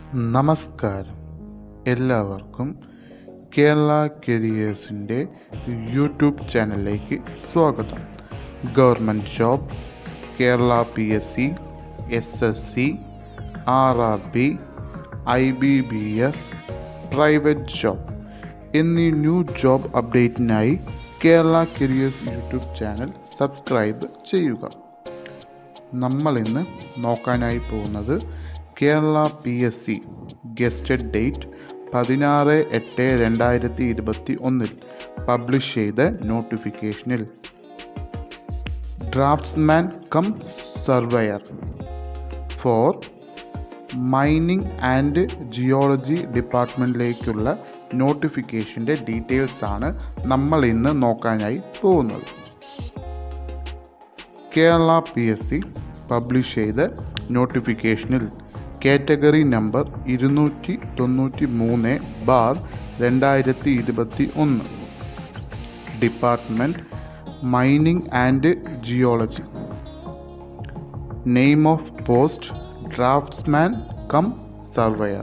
നമസ്കാരം എല്ലാവർക്കും കേരള കരിയേഴ്സിൻ്റെ യൂട്യൂബ് ചാനലിലേക്ക് സ്വാഗതം government job Kerala P S C S S C R R B I B B S private job എന്നീ new job അപ്ഡേറ്റിനായി Kerala careers YouTube channel subscribe ചെയ്യുക നമ്മൾ ഇന്ന് നോക്കാനായി പോകുന്നത് Kerala P S C gazetted date പതിനാറ് എട്ട് രണ്ടായിരത്തി ഇരുപത്തി ഒന്നിൽ പബ്ലിഷ് ചെയ്ത നോട്ടിഫിക്കേഷനിൽ draftsman cum surveyor for mining and geology ഡിപ്പാർട്ട്മെൻറ്റിലേക്കുള്ള നോട്ടിഫിക്കേഷൻ്റെ ഡീറ്റെയിൽസ് ആണ് നമ്മൾ ഇന്ന് നോക്കാനായി പോകുന്നത് Kerala P S C publish ചെയ്ത നോട്ടിഫിക്കേഷനിൽ കാറ്റഗറി നമ്പർ ഇരുന്നൂറ്റി തൊണ്ണൂറ്റി മൂന്ന് ബാർ രണ്ടായിരത്തി ഇരുപത്തി ഒന്ന് department mining and geology name of post draftsman cum surveyor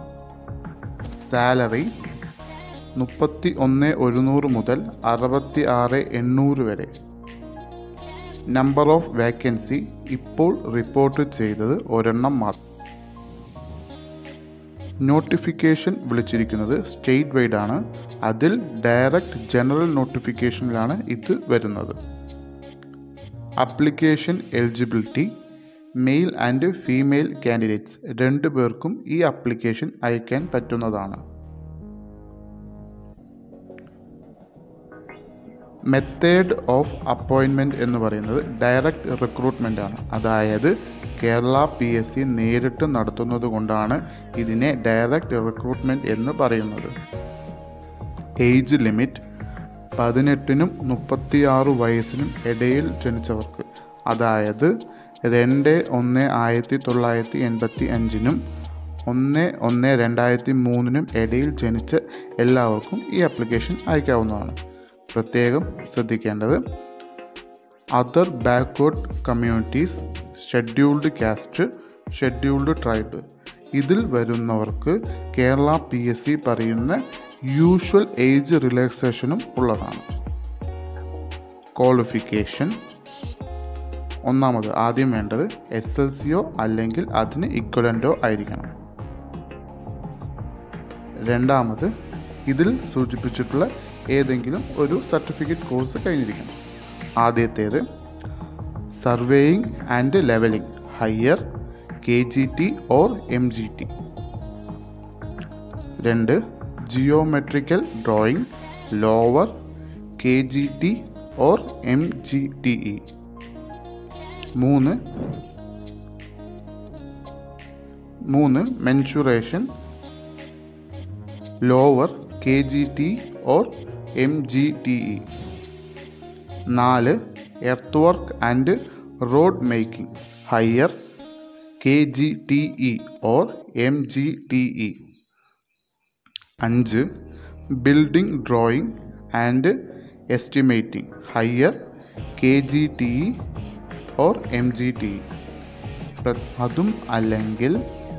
salary മുപ്പത്തി ഒന്ന് ഒരുന്നൂറ് മുതൽ അറുപത്തി ആറ് എണ്ണൂറ് വരെ നമ്പർ ഓഫ് വേക്കൻസി ഇപ്പോൾ റിപ്പോർട്ട് ചെയ്തത് ഒരെണ്ണം മാത്രം നോട്ടിഫിക്കേഷൻ വിളിച്ചിരിക്കുന്നത് സ്റ്റേറ്റ് വൈഡ് ആണ് അതിൽ ഡയറക്റ്റ് ജനറൽ നോട്ടിഫിക്കേഷനിലാണ് ഇത് വരുന്നത് application eligibility male and female candidates രണ്ടു പേർക്കും ഈ അപ്ലിക്കേഷൻ അയക്കാൻ പറ്റുന്നതാണ് മെത്തേഡ് ഓഫ് അപ്പോയിൻമെൻറ്റ് എന്ന് പറയുന്നത് ഡയറക്റ്റ് റിക്രൂട്ട്മെൻ്റ് ആണ് അതായത് കേരള പി എസ് സി നേരിട്ട് നടത്തുന്നത് കൊണ്ടാണ് ഇതിനെ ഡയറക്റ്റ് റിക്രൂട്ട്മെൻറ്റ് എന്ന് പറയുന്നത് ഏജ് ലിമിറ്റ് പതിനെട്ടിനും മുപ്പത്തിയാറ് വയസ്സിനും ഇടയിൽ ജനിച്ചവർക്ക് അതായത് രണ്ട് ഒന്ന് ആയിരത്തി തൊള്ളായിരത്തി എൺപത്തി അഞ്ചിനും ഒന്ന് ഒന്ന് രണ്ടായിരത്തി മൂന്നിനും ഇടയിൽ ജനിച്ച എല്ലാവർക്കും ഈ ആപ്ലിക്കേഷൻ അയക്കാവുന്നതാണ് പ്രത്യേകം ശ്രദ്ധിക്കേണ്ടത് other backward communities scheduled caste scheduled tribe ഇതിൽ വരുന്നവർക്ക് കേരള പി എസ് സി പറയുന്ന യൂഷ്വൽ ഏജ് റിലാക്സേഷനും ഉള്ളതാണ് ക്വാളിഫിക്കേഷൻ ഒന്നാമത് ആദ്യം വേണ്ടത് എസ് എൽ സിയോ അല്ലെങ്കിൽ അതിന് ഇക്വലൻ്റോ ആയിരിക്കണം രണ്ടാമത് ഇതിൽ സൂചിപ്പിച്ചിട്ടുള്ള ഏതെങ്കിലും ഒരു സർട്ടിഫിക്കറ്റ് കോഴ്സ് കഴിഞ്ഞിരിക്കണം ആദ്യത്തേത് surveying and levelling higher K G T or M G T രണ്ട് geometrical drawing lower K G T or M G T E മൂന്ന് മൂന്ന് mensuration lower K G T or M G T E നാല് earth work and road making higher K G T E or M G T E അഞ്ച് building drawing and estimating higher K G T E or M G T E അതും അല്ലെങ്കിൽ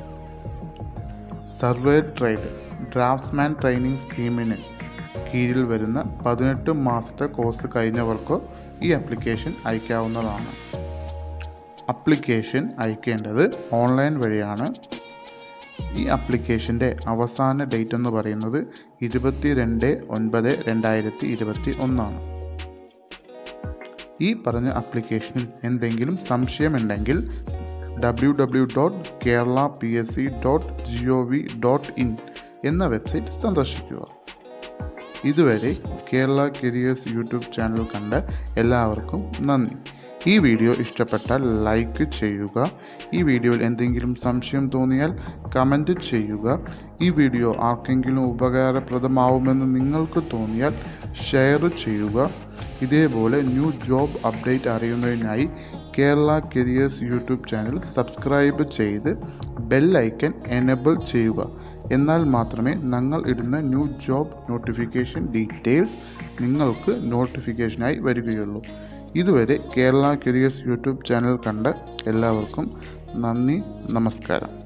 survey trade draftsman training സ്കീമിന് കീഴിൽ വരുന്ന പതിനെട്ട് മാസത്തെ course കഴിഞ്ഞവർക്കോ ഈ application അയക്കാവുന്നതാണ് അപ്ലിക്കേഷൻ അയക്കേണ്ടത് ഓൺലൈൻ വഴിയാണ് ഈ ആപ്ലിക്കേഷൻ്റെ അവസാന ഡേറ്റ് എന്ന് പറയുന്നത് ഇരുപത്തി രണ്ട് ഒൻപത് രണ്ടായിരത്തി ഇരുപത്തി ഒന്നാണ് ഈ പറഞ്ഞ ആപ്ലിക്കേഷനിൽ എന്തെങ്കിലും സംശയമുണ്ടെങ്കിൽ W W dot Kerala P S C dot G O V dot in എന്ന വെബ്സൈറ്റ് സന്ദർശിക്കുക ഇതുവരെ കേരള കരിയേഴ്സ് യൂട്യൂബ് ചാനൽ കണ്ട എല്ലാവർക്കും നന്ദി ഈ വീഡിയോ ഇഷ്ടപ്പെട്ടാൽ ലൈക്ക് ചെയ്യുക ഈ വീഡിയോയിൽ എന്തെങ്കിലും സംശയം തോന്നിയാൽ കമൻറ്റ് ചെയ്യുക ഈ വീഡിയോ ആർക്കെങ്കിലും ഉപകാരപ്രദമാവുമെന്ന് നിങ്ങൾക്ക് തോന്നിയാൽ ഷെയർ ചെയ്യുക ഇതേപോലെ ന്യൂ ജോബ് അപ്ഡേറ്റ് അറിയുന്നതിനായി Kerala careers YouTube channel subscribe ചെയ്ത് ബെൽ ഐക്കൺ എനബിൾ ചെയ്യുക എന്നാൽ മാത്രമേ ഞങ്ങൾ ഇടുന്ന ന്യൂ ജോബ് നോട്ടിഫിക്കേഷൻ ഡീറ്റെയിൽസ് നിങ്ങൾക്ക് നോട്ടിഫിക്കേഷനായി വരികയുള്ളൂ ഇതുവരെ കേരള കരിയേഴ്സ് യൂട്യൂബ് ചാനൽ കണ്ട എല്ലാവർക്കും നന്ദി നമസ്കാരം